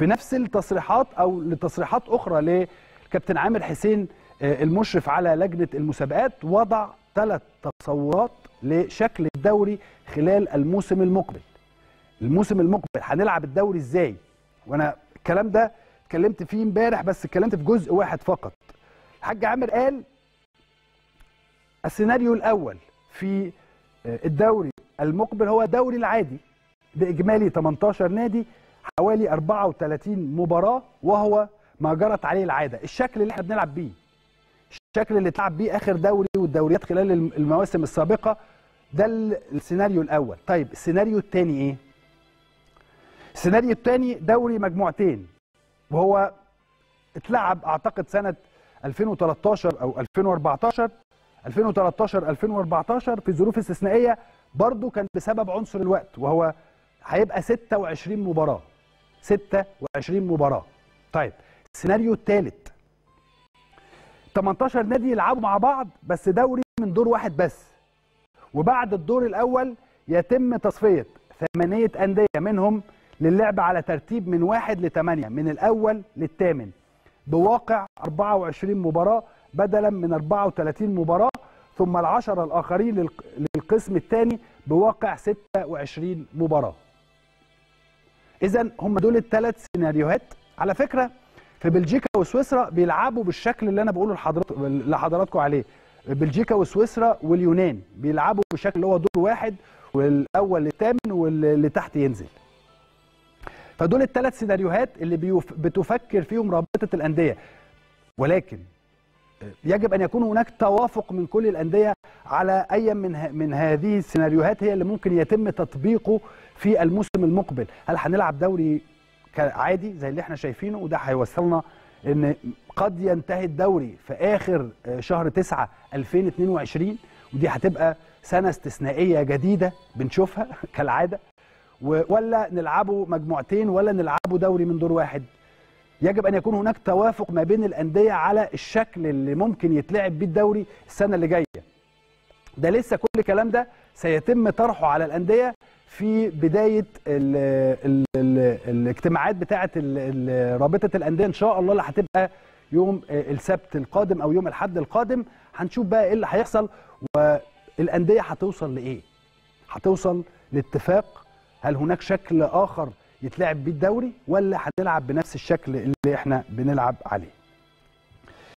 في نفس التصريحات او لتصريحات اخرى للكابتن عامر حسين آه، المشرف على لجنه المسابقات وضع ثلاث تصورات لشكل الدوري خلال الموسم المقبل الموسم المقبل هنلعب الدوري ازاي وانا الكلام ده اتكلمت فيه امبارح بس اتكلمت في جزء واحد فقط الحاج عامر قال السيناريو الاول في آه، الدوري المقبل هو الدوري العادي باجمالي 18 نادي حوالي 34 مباراه وهو ما جرت عليه العاده الشكل اللي احنا بنلعب بيه الشكل اللي اتلعب بيه اخر دوري والدوريات خلال الم- المواسم السابقه ده ال- السيناريو الاول طيب السيناريو الثاني ايه السيناريو الثاني دوري مجموعتين وهو اتلعب اعتقد سنه 2013 او 2014 2013 2014 في ظروف استثنائيه برضو كان بسبب عنصر الوقت وهو هيبقى 26 مباراه 26 مباراه طيب السيناريو الثالث 18 نادي يلعبوا مع بعض بس دوري من دور واحد بس وبعد الدور الاول يتم تصفيه ثمانيه انديه منهم للعب على ترتيب من واحد لثمانيه من الاول للثامن بواقع 24 مباراه بدلا من 34 مباراه ثم العشرة الآخرين للق- للقسم الثاني بواقع 26 مباراة إذا هم دول الثلاث سيناريوهات على فكرة في بلجيكا وسويسرا بيلعبوا بالشكل اللي أنا بقوله لحضرات لحضراتكم عليه بلجيكا وسويسرا واليونان بيلعبوا بشكل اللي هو دور واحد والأول للثامن واللي تحت ينزل فدول الثلاث سيناريوهات اللي بيف... بتفكر فيهم رابطة الأندية ولكن يجب ان يكون هناك توافق من كل الانديه على اي من ه... من هذه السيناريوهات هي اللي ممكن يتم تطبيقه في الموسم المقبل هل هنلعب دوري عادي زي اللي احنا شايفينه وده هيوصلنا ان قد ينتهي الدوري في اخر آه، شهر 9 2022 ودي هتبقى سنه استثنائيه جديده بنشوفها كالعاده و- ولا نلعبه مجموعتين ولا نلعبه دوري من دور واحد يجب ان يكون هناك توافق ما بين الانديه على الشكل اللي ممكن يتلعب بيه الدوري السنه اللي جايه ده لسه كل الكلام ده سيتم طرحه على الانديه في بدايه ال ال ال الاجتماعات بتاعه ال- ال- رابطه الانديه ان شاء الله اللي هتبقى يوم آه، السبت القادم او يوم الاحد القادم هنشوف بقى ايه اللي هيحصل والانديه هتوصل لايه هتوصل لاتفاق هل هناك شكل اخر يتلعب بيه الدوري ولا هنلعب بنفس الشكل اللي احنا بنلعب عليه